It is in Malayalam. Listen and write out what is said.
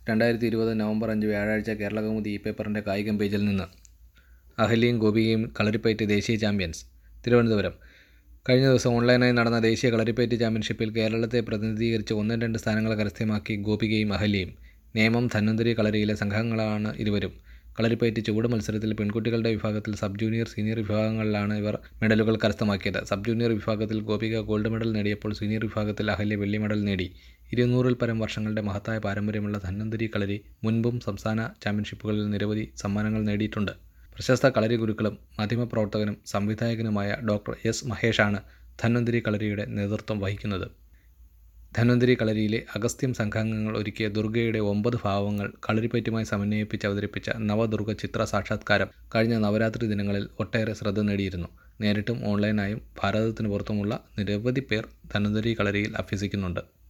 രണ്ടായിരത്തി ഇരുപത് നവംബർ അഞ്ച് വ്യാഴാഴ്ച കേരളകൗമുദി ഇ പേപ്പറിൻ്റെ കായികം പേജിൽ നിന്ന് അഹല്യയും ഗോപികയും കളരിപ്പയറ്റ് ദേശീയ ചാമ്പ്യൻസ് തിരുവനന്തപുരം കഴിഞ്ഞ ദിവസം ഓൺലൈനായി നടന്ന ദേശീയ കളരിപ്പയറ്റ് ചാമ്പ്യൻഷിപ്പിൽ കേരളത്തെ പ്രതിനിധീകരിച്ച് ഒന്നും രണ്ട് സ്ഥാനങ്ങൾ കരസ്ഥമാക്കി ഗോപികയും അഹല്യയും നേമം ധന്വന്തരി കളരിയിലെ സംഘങ്ങളാണ് ഇരുവരും കളരിപ്പയറ്റ് ചുവട് മത്സരത്തിൽ പെൺകുട്ടികളുടെ വിഭാഗത്തിൽ സബ് ജൂനിയർ സീനിയർ വിഭാഗങ്ങളിലാണ് ഇവർ മെഡലുകൾ കരസ്ഥമാക്കിയത് സബ് ജൂനിയർ വിഭാഗത്തിൽ ഗോപിക ഗോൾഡ് മെഡൽ നേടിയപ്പോൾ സീനിയർ വിഭാഗത്തിൽ അഹല്യ വെള്ളി മെഡൽ നേടി ഇരുന്നൂറിൽ പരം വർഷങ്ങളുടെ മഹത്തായ പാരമ്പര്യമുള്ള ധന്വന്തരി കളരി മുൻപും സംസ്ഥാന ചാമ്പ്യൻഷിപ്പുകളിൽ നിരവധി സമ്മാനങ്ങൾ നേടിയിട്ടുണ്ട് പ്രശസ്ത കളരി ഗുരുക്കളും മാധ്യമപ്രവർത്തകനും സംവിധായകനുമായ ഡോക്ടർ എസ് മഹേഷാണ് ധന്വന്തരി കളരിയുടെ നേതൃത്വം വഹിക്കുന്നത് ധന്വന്തരി കളരിയിലെ അഗസ്ത്യം സംഘാംഗങ്ങൾ ഒരുക്കിയ ദുർഗയുടെ ഒമ്പത് ഭാവങ്ങൾ കളരിപ്പയറ്റുമായി സമന്വയിപ്പിച്ച് അവതരിപ്പിച്ച നവദുർഗ ചിത്ര സാക്ഷാത്കാരം കഴിഞ്ഞ നവരാത്രി ദിനങ്ങളിൽ ഒട്ടേറെ ശ്രദ്ധ നേടിയിരുന്നു നേരിട്ടും ഓൺലൈനായും ഭാരതത്തിന് പുറത്തുമുള്ള നിരവധി പേർ ധന്വന്തരി കളരിയിൽ അഭ്യസിക്കുന്നുണ്ട്